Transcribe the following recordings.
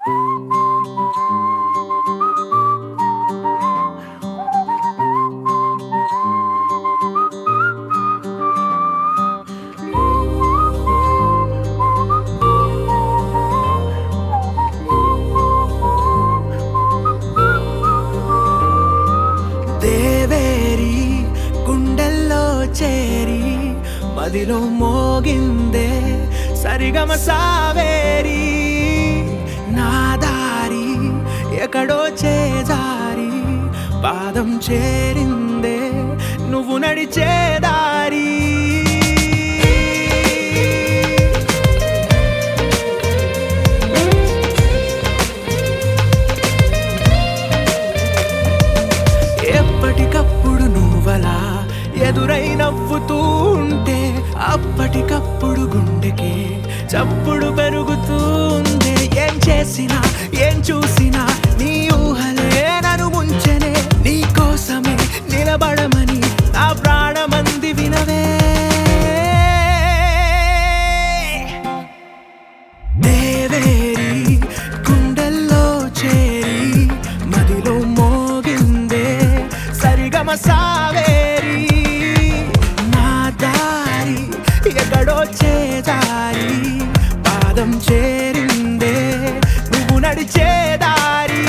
దేవేరి గుండెల్లో చేరి మదిలో మోగిందే సరిగమ సావేరి నా దారి ఎక్కడో చేజారి పాదం చేరిందే నువ్వు నడిచే దారి ఎప్పటికప్పుడు నువ్వలా ఎదురై నవ్వుతూ ఉంటే అప్పటికప్పుడు గుండెకి చప్పుడు పెరుగుతూ ఉంది ఏం చేసినా ఏం చూసినా నీ ఊహలే నన్ను ముంచెనే నీ కోసమే నిలబడమని నా ప్రాణమంది వినవే దేవేరి గుండెల్లో చేరి మదిలో మోగిందే సరిగమ సావేరి నా దారి ఎక్కడో చేదారి పాదం చేరిందే నువ్వు నడిచే దారి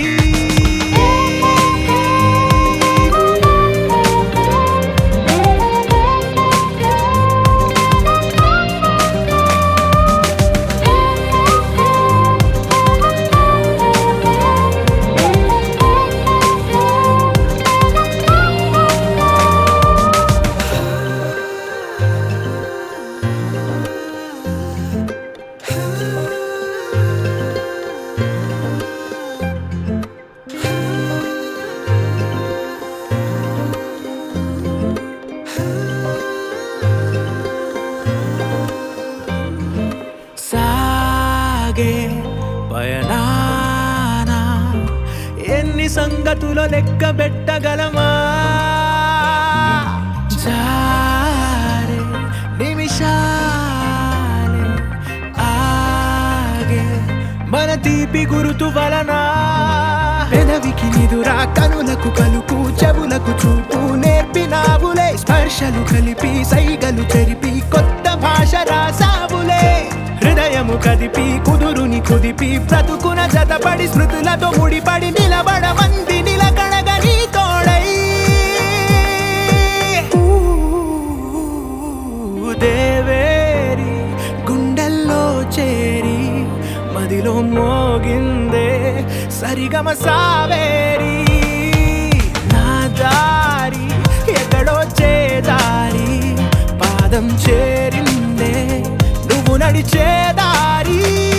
సాగే పయనాన ఎన్ని సంగతులు లెక్క పెట్టగలమా జారే నిమిషాలే ఆగే మన తీపి గురుతు వలన పెదవికి నిదురా కనులకు కలుపు చెవులకు చూపు నేర్పినావులే స్పర్శలు కలిపి సైగలు చెరిపి కొత్త భాష రాసావులే హృదయము కదిపి కుదురుని కుదిపి బ్రతుకున జతపడి స్మృతులతో ముడిపడి నిలబడమంది నిలకడగా నీ తోడై ఊ, దేవేరి గుండెల్లో చేరి మదిలో మోగిందే సరిగమ సావేరి నా దారి ఎక్కడో చేదారి పాదం చేరిందే నువ్వు నడిచే దారి